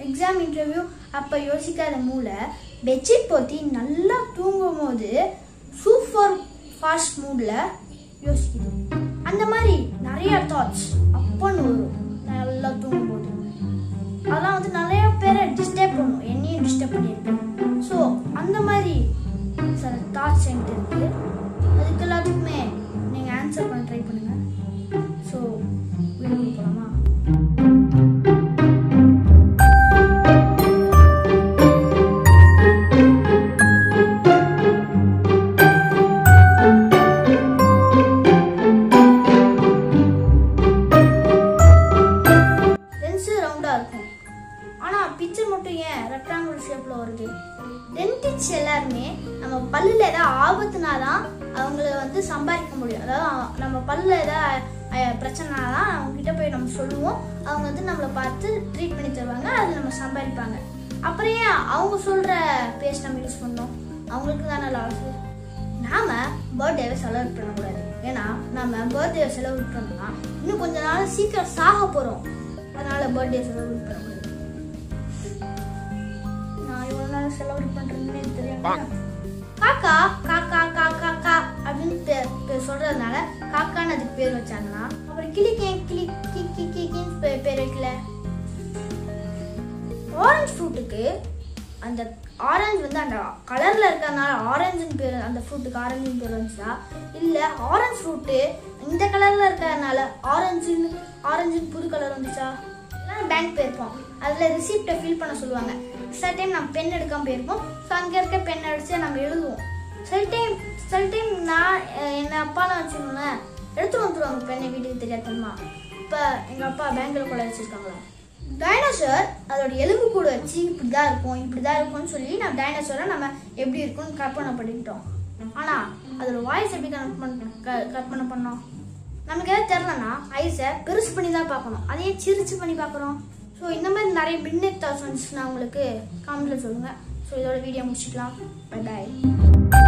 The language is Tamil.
எக்ஸாம் இன்டர்வியூ அப்போ யோசிக்காத மூளை பெட்ஷீட் போத்தி நல்லா தூங்கும் போது சூப்பர் ஃபாஸ்ட் மூடில் யோசிக்குது அந்த மாதிரி நிறைய தாட்ஸ் அப்போன்னு வரும் நல்லா தூங்கும் போது அதெல்லாம் வந்து நிறைய பேரை டிஸ்டர்ப் பண்ணும் என்னையும் டிஸ்டர்ப் பண்ணியிருக்கு ஸோ அந்த மாதிரி சில தாட்ஸ் என்கிட்ட இருக்கு அதுக்கு எல்லாத்துக்குமே நீங்கள் ஆன்சர் பண்ண ட்ரை பண்ணுங்க ஸோ வீடியோ போகலாமா லென்ஸு ரவுண்டாக இருக்கும் ஆனால் பிக்சர் மட்டும் ஏன் ரெக்டாங்குலர் ஷேப்பில் வருது டென்டிஸ்ட் எல்லாருமே நம்ம பல்லில் ஏதாவது ஆபத்துனா தான் அவங்கள வந்து சம்பாதிக்க முடியும் அதாவது அவ- நம்ம பல்லில் ஏதாவது பிரச்சனைனா தான் அவங்ககிட்ட போய் நம்ம சொல்லுவோம் அவங்க வந்து நம்மளை பார்த்து ட்ரீட் பண்ணி தருவாங்க அது நம்ம சம்பாதிப்பாங்க அப்புறம் ஏன் அவங்க சொல்கிற பேஸ்ட் நம்ம யூஸ் பண்ணோம் அவங்களுக்கு தானே லாஸ் நாம பர்த்டேவை செலிப்ரேட் பண்ணக்கூடாது ஏன்னா நம்ம பர்த்டேவை செலிப்ரேட் பண்ணோம்னா இன்னும் கொஞ்ச நாள் சீக்கிரம் சாக போகிறோம் அதனால பர்த்டே செலிப்ரேட் பண்ணக்கூடாது நான் இவ்வளோ நாள் செலிப்ரேட் பண்ணுறதுன்னு எனக்கு தெரியாம காக்கா காக்கா காக்கா கா அப்படின்னு பே- பே- சொல்றதுனால காக்கான்னு அதுக்கு பேர் வச்சாங்கன்னா அப்புறம் கிளிக்கு ஏன் கிளி கி கி கி கின்னு பே- பேர் வைக்கல ஆரஞ்சு ஃப்ரூட்டுக்கு அந்த ஆரஞ்சு வந்து அந்த கலர்ல இருக்கறனால ஆரஞ்சுன்னு பேர் அந்த ஃப்ரூட்டுக்கு ஆரஞ்சுன்னு பேர் வந்துச்சா இல்ல ஆரஞ்சு ஃப்ரூட்டு இந்த கலர்ல இருக்கறனால ஆரஞ்சுன்னு ஆரஞ்சுன்னு புது கலர் வந்துச்சா எல்லாம் பேங்க் போயிருப்போம் அதில் ரிசிப்டை ஃபில் பண்ண சொல்லுவாங்க சில டைம் நம்ம பென் எடுக்காம போயிருப்போம் ஸோ அங்கே இருக்க பென் அடிச்சு நம்ம எழுதுவோம் சில டைம் சில டைம் நான் அஹ், என்ன அப்பாலாம் வச்சுக்கோங்களேன் எடுத்து வந்துருவாங்க பெண்ணை வீட்டுக்கு தெரியாதம்மா இப்போ எங்கள் அப்பா பேங்க்கில் கொள்ள வச்சிருக்காங்களா டைனோசர் அதோட எலும்பு கூட வச்சு இப்படி தான் இருக்கும் இப்படி தான் இருக்கும்னு சொல்லி நம்ம டைனோசரை நம்ம எப்படி இருக்கும்னு கற்பனை பண்ணிக்கிட்டோம் ஆனால் அதோட வாய்ஸ் எப்படி கற்பனை க- கற்பனை பண்ணோம் நமக்கு எதாவது தெரிலனா ஐஸை பெருசு பண்ணி தான் பார்க்கணும் அதையே சிரிச்சு பண்ணி பார்க்குறோம் ஸோ இந்த மாதிரி நிறைய மின்னட் தாட்ஸ் வந்துச்சுன்னா உங்களுக்கு காமெண்ட்டில் சொல்லுங்கள் ஸோ இதோட வீடியோ முடிச்சுக்கலாம் பை பாய்